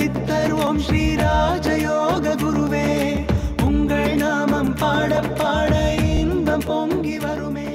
சித்தர் ஓம் ஸ்ரீ ராஜயோக குருவே உங்கள் நாமம் பாட பாட இன்பம் பொங்கி வருமே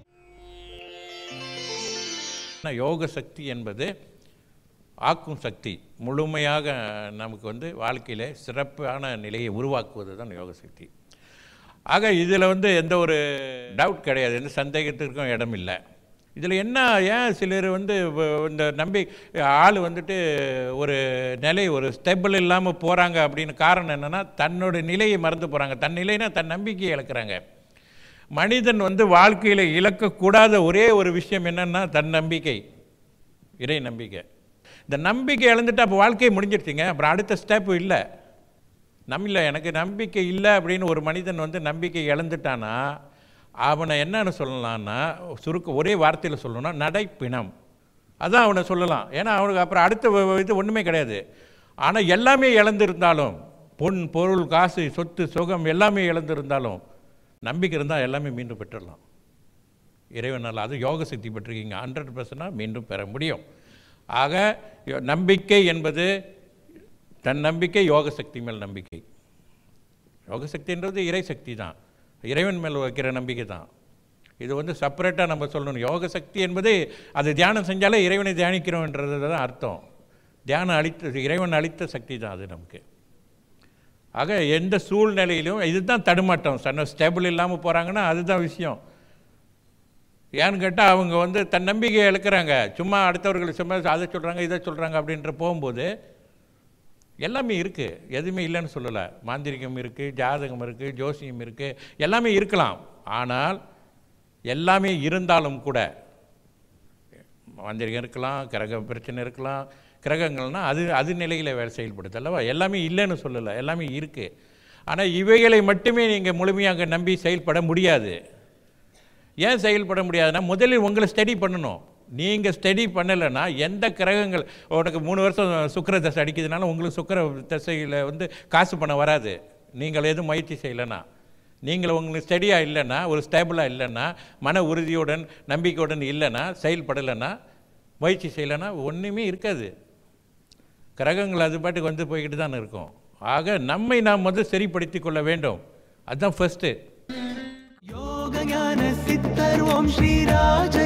ஆனா, யோக சக்தி என்பது ஆக்கும் சக்தி முழுமையாக நமக்கு வந்து வாழ்க்கையில் சிறப்பான நிலையை உருவாக்குவது தான் யோக சக்தி ஆக இதில் வந்து எந்த ஒரு டவுட் கிடையாது எந்த சந்தேகத்திற்கும் இடம் இல்லை இதில் என்ன ஏன் சிலர் வந்து வ- இந்த நம்பி ஆள் வந்துட்டு ஒரு நிலை ஒரு ஸ்டெபிள் இல்லாமல் போகிறாங்க அப்படின்னு காரணம் என்னென்னா தன்னோட நிலையை மறந்து போகிறாங்க தன் நிலைனா தன் நம்பிக்கையை இழக்கிறாங்க மனிதன் வந்து வாழ்க்கையில் இழக்கக்கூடாத ஒரே ஒரு விஷயம் என்னன்னா தன் நம்பிக்கை இறை நம்பிக்கை இந்த நம்பிக்கை இழந்துட்டு அப்போ வாழ்க்கையை முடிஞ்சிடுச்சிங்க அப்புறம் அடுத்த ஸ்டெப் இல்லை நம்மள எனக்கு நம்பிக்கை இல்லை அப்படின்னு ஒரு மனிதன் வந்து நம்பிக்கை இழந்துட்டானா அவனை என்னன்னு சொல்லலாம்னா சுருக்க ஒரே வார்த்தையில் சொல்லணும்னா நடைப்பிணம் அதான் அவனை சொல்லலாம் ஏன்னா அவனுக்கு அப்புறம் அடுத்த வ- வ- இது ஒன்றுமே கிடையாது ஆனால் எல்லாமே இழந்திருந்தாலும் பொன் பொருள் காசு சொத்து சுகம் எல்லாமே இழந்திருந்தாலும் நம்பிக்கை இருந்தால் எல்லாமே மீண்டும் பெற்றுடலாம் இறைவனால் அது யோக சக்தி பெற்றிருக்கீங்க ஹண்ட்ரட் பர்சன்டாக மீண்டும் பெற முடியும் ஆக யோ- நம்பிக்கை என்பது தன் நம்பிக்கை யோக சக்தி மேல் நம்பிக்கை யோக சக்தின்றது இறை சக்தி தான் இறைவன் மேல் வைக்கிற நம்பிக்கை தான் இது வந்து செப்பரேட்டாக நம்ம சொல்லணும் யோக சக்தி என்பது அது தியானம் செஞ்சாலே இறைவனை தியானிக்கிறோன்றது தான் அர்த்தம் தியானம் அளித்த இறைவன் அளித்த சக்தி தான் அது நமக்கு ஆக எந்த சூழ்நிலையிலும் இதுதான் தடுமாட்டம் சன்ன ஸ்டேபிள் இல்லாமல் போகிறாங்கன்னா அதுதான் விஷயம் ஏன்னு கேட்டால் அவங்க வந்து தன் நம்பிக்கையை இழக்கிறாங்க சும்மா அடுத்தவர்கள் சும்மா அதை சொல்கிறாங்க இதை சொல்கிறாங்க அப்படின்ற போகும்போது எல்லாமே இருக்குது எதுவுமே இல்லைன்னு சொல்லலை மாந்திரிகம் இருக்குது ஜாதகம் இருக்குது ஜோசியம் இருக்குது எல்லாமே இருக்கலாம் ஆனால் எல்லாமே இருந்தாலும் கூட மாந்திரிகம் இருக்கலாம் கிரக பிரச்சனை இருக்கலாம் கிரகங்கள்னால் அது அது நிலையில் வேலை செயல்படுது அல்லவா எல்லாமே இல்லைன்னு சொல்லலை எல்லாமே இருக்குது ஆனால் இவைகளை மட்டுமே நீங்கள் முழுமையாக நம்பி செயல்பட முடியாது ஏன் செயல்பட முடியாதுன்னா முதலில் உங்களை ஸ்டடி பண்ணணும் நீங்கள் ஸ்டடி பண்ணலைன்னா எந்த கிரகங்கள் உனக்கு மூணு வருஷம் சுக்கிர தசை அடிக்குதுனால உங்களுக்கு சுக்கிர தசையில் வந்து காசு பணம் வராது நீங்கள் எதுவும் முயற்சி செய்யலைன்னா நீங்கள் உங்களுக்கு ஸ்டடியாக இல்லைன்னா ஒரு ஸ்டேபிளாக இல்லைன்னா மன உறுதியுடன் நம்பிக்கையுடன் இல்லைன்னா செயல்படலைன்னா முயற்சி செய்யலைன்னா ஒன்றுமே இருக்காது கிரகங்கள் அது பாட்டுக்கு வந்து போய்கிட்டு தான் இருக்கும் ஆக நம்மை நாம் வந்து சரிப்படுத்திக் கொள்ள வேண்டும் அதுதான் ஃபஸ்ட்டு யோக ஞான சித்தர் ஓம் ஸ்ரீ ராஜ